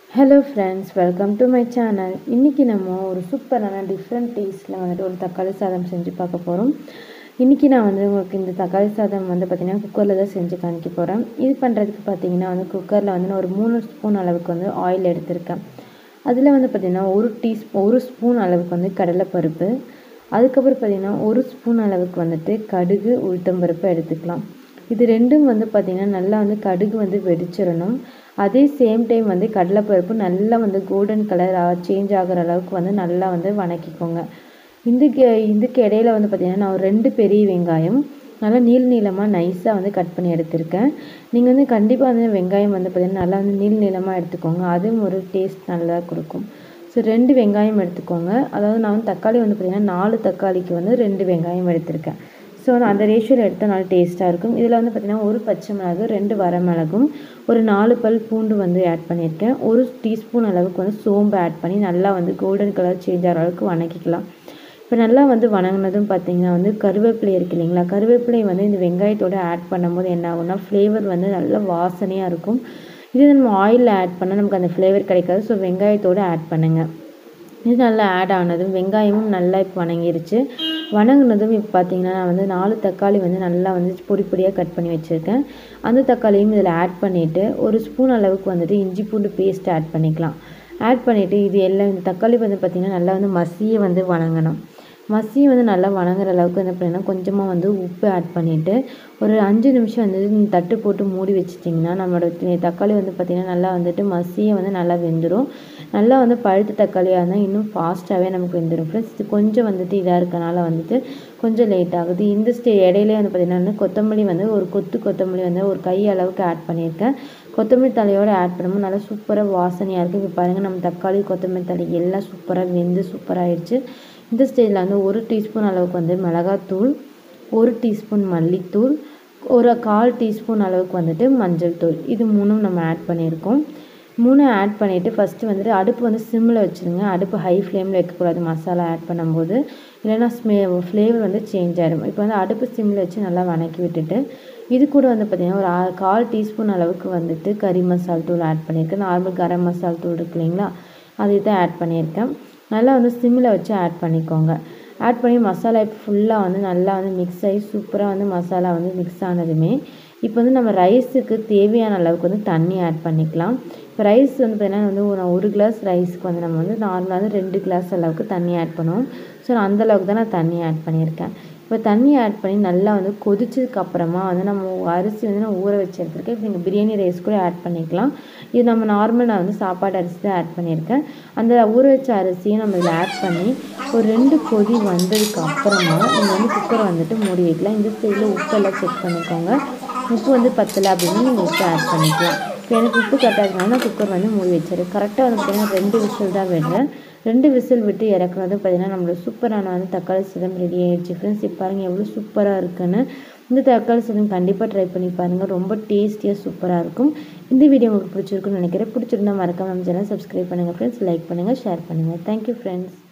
hello friends welcome to my channel இன்றைக்கி நம்ம ஒரு சூப்பரான டிஃப்ரெண்ட் டேஸ்ட்டில் வந்துட்டு ஒரு தக்காளி சாதம் செஞ்சு பார்க்க போகிறோம் இன்றைக்கி நான் வந்து உங்களுக்கு இந்த தக்காளி சாதம் வந்து பார்த்திங்கன்னா குக்கரில் தான் செஞ்சு காமிக்க போகிறேன் இது பண்ணுறதுக்கு பார்த்திங்கன்னா வந்து குக்கரில் வந்து நான் ஒரு மூணு ஸ்பூன் அளவுக்கு வந்து ஆயில் எடுத்திருக்கேன் அதில் வந்து பார்த்திங்கன்னா ஒரு டீஸ்பூ ஒரு ஸ்பூன் அளவுக்கு வந்து கடலைப்பருப்பு அதுக்கப்புறம் பார்த்திங்கன்னா ஒரு ஸ்பூன் அளவுக்கு வந்துட்டு கடுகு உளுத்தம்பருப்பு எடுத்துக்கலாம் இது ரெண்டும் வந்து பார்த்திங்கன்னா நல்லா வந்து கடுகு வந்து வெடிச்சிடணும் அதே சேம் டைம் வந்து கடலைப்பருப்பு நல்லா வந்து கோல்டன் கலர் சேஞ்ச் ஆகிற அளவுக்கு வந்து நல்லா வந்து வணக்கிக்கோங்க இதுக்கு இதுக்கு இடையில வந்து பார்த்திங்கன்னா நான் ஒரு ரெண்டு பெரிய வெங்காயம் நல்லா நீள் நீளமாக நைஸாக வந்து கட் பண்ணி எடுத்திருக்கேன் நீங்கள் வந்து கண்டிப்பாக வந்து வெங்காயம் வந்து பார்த்திங்கன்னா நல்லா வந்து நீள் நீளமாக எடுத்துக்கோங்க அதுவும் ஒரு டேஸ்ட் நல்லா கொடுக்கும் ஸோ ரெண்டு வெங்காயம் எடுத்துக்கோங்க அதாவது நான் வந்து தக்காளி வந்து பார்த்திங்கன்னா நாலு தக்காளிக்கு வந்து ரெண்டு வெங்காயம் எடுத்திருக்கேன் ஸோ அந்த ரேஷியோவில் எடுத்தால் நல்லா டேஸ்ட்டாக இருக்கும் இதில் வந்து பார்த்திங்கன்னா ஒரு பச்சை மிளகு ரெண்டு வரமிளகும் ஒரு நாலு பல் பூண்டு வந்து ஆட் பண்ணியிருக்கேன் ஒரு டீஸ்பூன் அளவுக்கு வந்து சோம்பு ஆட் பண்ணி நல்லா வந்து கோல்டன் கலர் சேஞ்ச் ஆகிற அளவுக்கு வணக்கிக்கலாம் இப்போ நல்லா வந்து வணங்கினதும் பார்த்திங்கன்னா வந்து கருவேப்பிலை இருக்கு இல்லைங்களா கருவேப்பிலை வந்து இந்த வெங்காயத்தோடு ஆட் பண்ணும்போது என்ன ஆகும்னா ஃப்ளேவர் வந்து நல்ல வாசனையாக இருக்கும் இது நம்ம ஆயிலில் ஆட் பண்ணால் நமக்கு அந்த ஃப்ளேவர் கிடைக்காது ஸோ வெங்காயத்தோடு ஆட் பண்ணுங்கள் இது நல்லா ஆட் ஆனதும் வெங்காயமும் நல்லா இப்போ வணங்கிருச்சு வணங்கினதும் இப்போ பார்த்தீங்கன்னா நான் வந்து நாலு தக்காளி வந்து நல்லா வந்து பொடி பொடியாக கட் பண்ணி வச்சுருக்கேன் அந்த தக்காளியும் இதில் ஆட் பண்ணிவிட்டு ஒரு ஸ்பூன் அளவுக்கு வந்துட்டு இஞ்சி பூண்டு பேஸ்ட் ஆட் பண்ணிக்கலாம் ஆட் பண்ணிவிட்டு இது எல்லாம் இந்த தக்காளி வந்து பார்த்திங்கன்னா நல்லா வந்து மசிய வந்து வணங்கணும் மசி வந்து நல்லா வணங்குற அளவுக்கு என்ன பண்ணணும் கொஞ்சமாக வந்து உப்பு ஆட் பண்ணிவிட்டு ஒரு அஞ்சு நிமிஷம் வந்து தட்டு போட்டு மூடி வச்சிட்டிங்கன்னா நம்மளோட தக்காளி வந்து பார்த்திங்கன்னா நல்லா வந்துட்டு மசியை வந்து நல்லா வெந்துடும் நல்லா வந்து பழுத்த தக்காளியாக இருந்தால் இன்னும் ஃபாஸ்ட்டாகவே நமக்கு வெந்துடும் ஃப்ரெண்ட்ஸ் இது கொஞ்சம் வந்துட்டு இதாக இருக்கனால வந்துட்டு கொஞ்சம் லேட் ஆகுது இந்த ஸ்டே இடையிலே வந்து பார்த்திங்கன்னா கொத்தமல்லி வந்து ஒரு கொத்து கொத்தமல்லி வந்து ஒரு கை அளவுக்கு ஆட் பண்ணியிருக்கேன் கொத்தமல்லி தலையோடு ஆட் பண்ணும்போது நல்லா சூப்பராக வாசனையாக இருக்குது இப்போ பாருங்கள் நம்ம தக்காளி கொத்தமல்லி தலை எல்லாம் சூப்பராக வெந்து சூப்பராகிடுச்சு இந்த ஸ்டேஜில் வந்து ஒரு டீஸ்பூன் அளவுக்கு வந்து மிளகாத்தூள் ஒரு டீஸ்பூன் மல்லித்தூள் ஒரு கால் டீஸ்பூன் அளவுக்கு வந்துட்டு மஞ்சள் தூள் இது மூணும் நம்ம ஆட் பண்ணியிருக்கோம் மூணு ஆட் பண்ணிவிட்டு ஃபஸ்ட்டு வந்துட்டு அடுப்பு வந்து சிம்மில் வச்சுருங்க அடுப்பு ஹை ஃப்ளேமில் வைக்கக்கூடாது மசாலா ஆட் பண்ணும்போது இல்லைன்னா ஸ்மே ஃப்ளேவர் வந்து சேஞ்ச் ஆகிடும் இப்போ வந்து அடுப்பு சிம்மில் வச்சு நல்லா வணக்கி விட்டுட்டு இது கூட வந்து பார்த்திங்கன்னா ஒரு கால் டீஸ்பூன் அளவுக்கு வந்துட்டு கறி மசால் தூள் ஆட் பண்ணியிருக்கேன் நார்மல் கரம் மசால் தூள் இருக்கு இல்லைங்களா அதை தான் ஆட் பண்ணியிருக்கேன் நல்லா வந்து சிம்மில் வச்சு ஆட் பண்ணிக்கோங்க ஆட் பண்ணி மசாலா இப்போ ஃபுல்லாக வந்து நல்லா வந்து மிக்ஸ் ஆகி சூப்பராக வந்து மசாலா வந்து மிக்ஸ் ஆனதுமே இப்போ வந்து நம்ம ரைஸுக்கு தேவையான அளவுக்கு வந்து தண்ணி ஆட் பண்ணிக்கலாம் இப்போ ரைஸ் வந்து பார்த்திங்கன்னா வந்து ஒரு ஒரு கிளாஸ் ரைஸ்க்கு வந்து நம்ம வந்து நார்மலாக வந்து ரெண்டு கிளாஸ் அளவுக்கு தண்ணி ஆட் பண்ணுவோம் ஸோ நான் அந்தளவுக்கு தான் நான் தண்ணி ஆட் பண்ணியிருக்கேன் இப்போ தண்ணி ஆட் பண்ணி நல்லா வந்து கொதிச்சதுக்கு அப்புறமா வந்து நம்ம அரிசி வந்து நான் ஊற வச்சு எடுத்துருக்கேன் இப்போ நீங்கள் பிரியாணி ரைஸ் கூட ஆட் பண்ணிக்கலாம் இது நம்ம நார்மல் நான் வந்து சாப்பாடு அரிசி தான் ஆட் பண்ணியிருக்கேன் அந்த ஊற வச்ச அரிசியை நம்ம இதில் ஆட் பண்ணி ஒரு ரெண்டு கொதி வந்ததுக்கு அப்புறமா நீங்கள் வந்து குக்கரை வந்துட்டு மூடி வைக்கலாம் இந்த ஸ்டேஜில் உப்பெல்லாம் செக் பண்ணிக்கோங்க உப்பு வந்து பத்தலை அப்படின்னு நீங்கள் உப்பு ஆட் பண்ணிக்கலாம் இப்போ எனக்கு உப்பு கரெக்டாக நான் குக்கர் வந்து மூடி வச்சிரு கரெக்டாக வந்து பார்த்திங்கன்னா ரெண்டு விசில் தான் விடுறேன் ரெண்டு விசில் விட்டு இறக்குனது பார்த்திங்கன்னா நம்மளோட சூப்பரான வந்து தக்காளி சாதம் ரெடி ஆகிடுச்சு ஃப்ரெண்ட்ஸ் இப்போ பாருங்கள் எவ்வளோ சூப்பராக இருக்குன்னு இந்த தக்காளி சாதம் கண்டிப்பாக ட்ரை பண்ணி பாருங்கள் ரொம்ப டேஸ்டியாக சூப்பராக இருக்கும் இந்த வீடியோ உங்களுக்கு பிடிச்சிருக்குன்னு நினைக்கிறேன் பிடிச்சிருந்தா மறக்காம நம்ம சேனல் சப்ஸ்கிரைப் பண்ணுங்கள் ஃப்ரெண்ட்ஸ் லைக் பண்ணுங்கள் ஷேர் பண்ணுங்கள் தேங்க்யூ ஃப்ரெண்ட்ஸ்